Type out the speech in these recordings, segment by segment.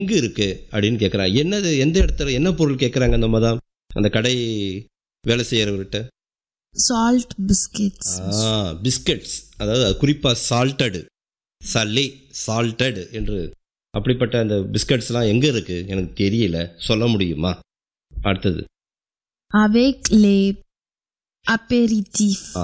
எங்க இருக்கு அப்படின்னு கேட்குறாங்க என்னது எந்த இடத்துல என்ன பொருள் கேட்குறாங்க அந்த மதம் அந்த கடை வேலை செய்யறவர்கிட்ட Salt biscuits. ஆ பிஸ்கட்ஸ் அதாவது அது குறிப்பாக சால்ட்டடு சல்லி சால்ட்டடு என்று அப்படிப்பட்ட அந்த பிஸ்கட்ஸ்லாம் எங்கே இருக்கு எனக்கு தெரியல சொல்ல முடியுமா அடுத்தது Avec les apéritifs. ஆ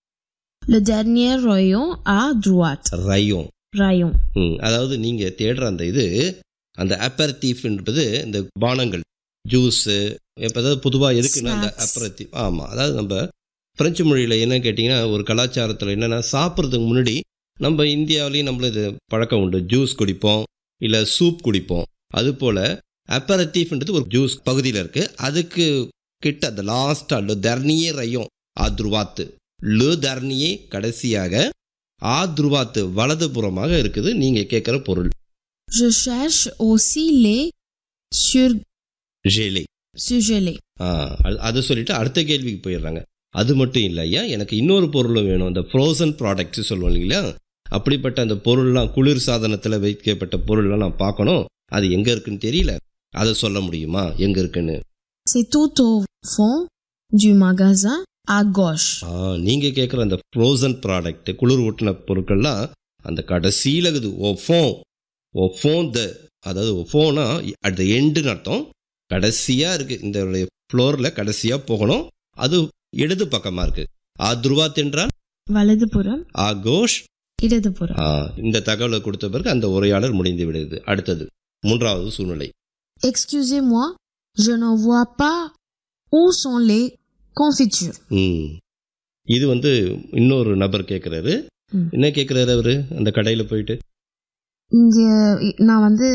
Le dernier rayon à droite. ரயம் Rayon. ம் அதாவது நீங்கள் தேடுற அந்த இது அந்த அப்பரத்தீஃப் என்பது இந்த பானங்கள் ஜூஸு இப்போ அதாவது பொதுவாக எதுக்குன்னா அந்த Snacks. அப்பரத்தீஃப் ஆமாம் அதாவது நம்ம பிரெஞ்சு மொழியில் என்ன கேட்டிங்கன்னா ஒரு கலாச்சாரத்தில் என்னென்னா சாப்பிட்றதுக்கு முன்னாடி நம்ம இந்தியாவிலையும் நம்மள இது பழக்கம் உண்டு ஜூஸ் குடிப்போம் இல்லை சூப் குடிப்போம் அதுபோல் அப்பரத்தீஃப்ன்றது ஒரு ஜூஸ் பகுதியில் இருக்குது அதுக்கு கிட்ட அந்த லாஸ்ட்டாக லோ தர்னியே ரயம் ஆத்ருவாத்து லு தர்னியே கடைசியாக ஆத்ருவாத்து வலதுபுறமாக இருக்குது நீங்கள் கேட்குற பொருள் Je cherche aussi les sur ஜேலே surgelés. ஆ அது- அதை சொல்லிட்டு அடுத்த கேள்விக்கு போயிடுறாங்க அது மட்டும் இல்லை ஐயா எனக்கு இன்னொரு பொருளும் வேணும் அந்த ஃப்ரோசன் ப்ராடக்ட்ஸ் சொல்லுவோம் இல்லைங்களா அப்படிப்பட்ட அந்த பொருள்லாம் குளிர் சாதனத்தில் வைக்கப்பட்ட பொருள்லாம் நான் பார்க்கணும் அது எங்கே இருக்குன்னு தெரியல அதை சொல்ல முடியுமா எங்கே இருக்குன்னு C'est tout au fond du magasin à gauche. ஆ நீங்கள் கேட்குற அந்த ஃப்ரோசன் ப்ராடக்ட் குளிர் ஊட்டின பொருட்கள்லாம் அந்த கடைசியில் இருக்குது ஓ ஃபோன் ஓ ஃபோன் த அதாவது ஃபோனா அட் த எண்டுன்னு அர்த்தம் கடைசியாக இருக்குது இந்த ஃப்ளோரில் கடைசியாக போகணும் அது இடது பக்கமாக இருக்குது ஆ துருவாத் என்றால் வலதுபுறம் ஆ கோஷ் இடதுபுறம் ஆ இந்த தகவலை கொடுத்த பிறகு அந்த உரையாடல் முடிந்து விடுது அடுத்தது மூன்றாவது சூழ்நிலை Excusez-moi, je ne vois pas où sont les confitures. ம் இது வந்து இன்னொரு நபர் கேட்குறாரு ம். என்ன கேட்குறாரு அவரு அந்த கடையில் போயிட்டு இங்க நான் வந்து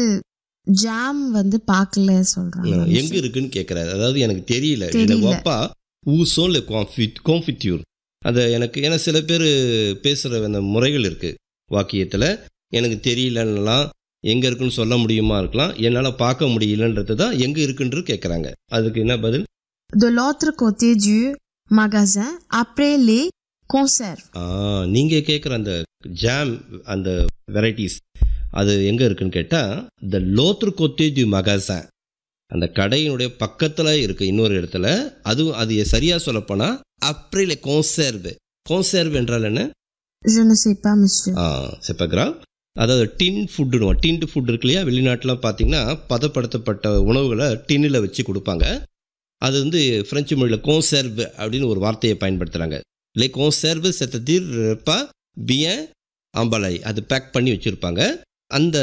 ஜாம் வந்து பார்க்கல சொல்றாங்க எங்க இருக்குன்னு கேட்குறாரு அதாவது எனக்கு தெரியல தெரியல. எனக்கு அப்பா ஊசோல் கான்ஃபிட்யூர் அதை எனக்கு ஏன்னா சில பேர் பேசுகிற அந்த முறைகள் இருக்குது வாக்கியத்தில் எனக்கு தெரியலன்னலாம் எங்கே இருக்குன்னு சொல்ல முடியுமா இருக்கலாம் என்னால் பார்க்க முடியலன்றது தான் எங்கே இருக்குன்று கேட்குறாங்க அதுக்கு என்ன பதில் De l'autre côté du magasin, après les conserves. ஆ நீங்கள் கேட்குற அந்த ஜாம் அந்த வெரைட்டிஸ் அது எங்கே இருக்குன்னு கேட்டால் த லோத்ரு கொத்தே தி மகாசன் அந்த கடையினுடைய பக்கத்தில் இருக்கு இன்னொரு இடத்துல அதுவும் அது சரியாக சொல்லப்போனால் அப்ரில கோன்சர்வ் கோன்சர்வ் என்றால் என்ன Je ne sais pas, monsieur. ஆ செப்பக்ரா அதாவது டின் ஃபுட்டுன்னு டின்டு ஃபுட் இருக்கு இல்லையா வெளிநாட்டிலாம் பார்த்தீங்கன்னா பதப்படுத்தப்பட்ட உணவுகளை டின்னில் வச்சு கொடுப்பாங்க அது வந்து ஃப்ரெஞ்சு மொழியில் கோன்சர்வ் அப்படின்னு ஒரு வார்த்தையை பயன்படுத்துகிறாங்க இல்லை கோன்சர்வ் செத்ததீர் பா பியன் அம்பலை அது பேக் பண்ணி வச்சுருப்பாங்க அந்த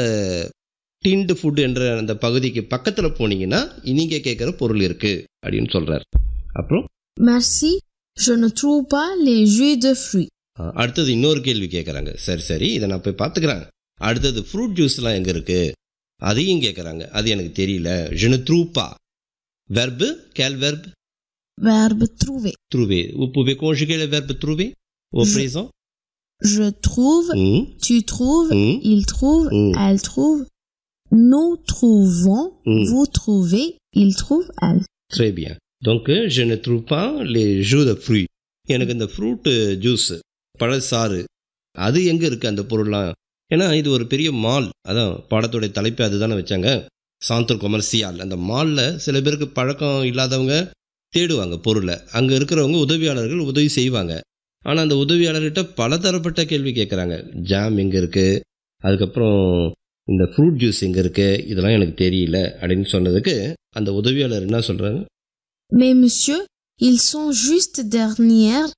டின்டு ஃபுட் என்ற அந்த பகுதிக்கு பக்கத்தில் போனீங்கன்னா நீங்கள் கேட்குற பொருள் இருக்குது அப்படின்னு சொல்கிறார் அப்புறம் Merci, je ne trouve pas les jus de fruits. ஆ, அடுத்தது இன்னொரு கேள்வி கேட்குறாங்க சரி சரி இதை நான் போய் பார்த்துக்கிறேன் அடுத்தது ஃப்ரூட் ஜூஸ்லாம் எங்கே இருக்கு அதையும் கேட்குறாங்க அது எனக்கு தெரியல ஜெனு த்ரூப்பா வெர்பு கேல் வெர்ப் Verbe trouver. த்ரூவே vous pouvez conjuguer le verbe trouver au Je- présent Je trouve, ம், tu trouves, ம், il trouve, ம், elle trouve. Nous trouvons, ம். vous trouvez, il trouve, elle. très bien donc je ne trouve pas les jus de fruits எனக்கு இந்த fruit juice பழச்சாறு அது எங்கே இருக்குது அந்த பொருள்லாம் ஏன்னா இது ஒரு பெரிய மால் அதான் பாடத்துடைய தலைப்பு அதுதானே வச்சாங்க சாந்தர் கொமர்சியால் அந்த மாலில் சில பேருக்கு பழக்கம் இல்லாதவங்க தேடுவாங்க பொருளை அங்கே இருக்கிறவங்க உதவியாளர்கள் உதவி செய்வாங்க ஆனால் அந்த உதவியாளர்கிட்ட பலதரப்பட்ட கேள்வி கேட்குறாங்க ஜாம் எங்கே இருக்குது அதுக்கப்புறம் இந்த ஃப்ரூட் ஜூஸ் எங்கே இருக்குது இதெல்லாம் எனக்கு தெரியல அப்படின்னு சொன்னதுக்கு அந்த உதவியாளர் என்ன சொல்கிறாங்க Mais monsieur, ils sont juste derrière